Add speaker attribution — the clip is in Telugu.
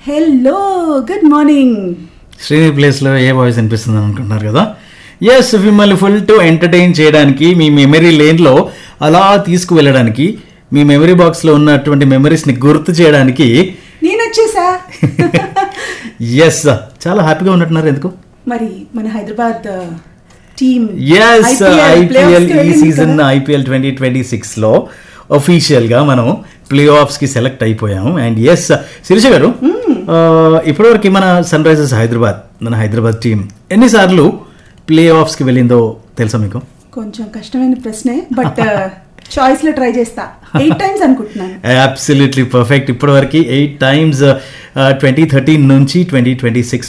Speaker 1: హలో గుడ్ మార్నింగ్
Speaker 2: శ్రీని ప్లేస్లో ఏ వాయిస్ అనిపిస్తుంది అనుకుంటున్నారు కదా ఎస్ మిమ్మల్ని ఫుల్ టు ఎంటర్టైన్ చేయడానికి మీ మెమరీ లేన్లో అలా తీసుకువెళ్ళడానికి మీ మెమరీ బాక్స్లో ఉన్నటువంటి మెమరీస్ని గుర్తు చేయడానికి
Speaker 1: నేను వచ్చేసా
Speaker 2: ఎస్ చాలా హ్యాపీగా ఉన్నట్టున్నారు ఎందుకు
Speaker 1: మరి మన హైదరాబాద్ టీమ్
Speaker 2: ఎస్ ఐపీఎల్ ఈ సీజన్ ఐపీఎల్ ట్వంటీ ట్వంటీ సిక్స్లో గా మనం ప్లే కి సెలెక్ట్ అయిపోయాము అండ్ ఎస్ శిరీష గారు ఆ, ఇప్పటివరకు మన సన్ రైజర్స్ హైదరాబాద్ మన హైదరాబాద్ టీం ఎన్నిసార్లు ప్లే కి వెళ్ళిందో తెలుసా మీకు
Speaker 1: కొంచెం కష్టమైన ప్రశ్నే బట్ చాయిస్ లో ట్రై చేస్తా ఎయిట్ టైమ్స్ అనుకుంటున్నాను
Speaker 2: అబ్సల్యూట్లీ పర్ఫెక్ట్ ఇప్పటివరకు ఎయిట్ టైమ్స్ ట్వంటీ థర్టీన్ నుంచి ట్వంటీ ట్వంటీ సిక్స్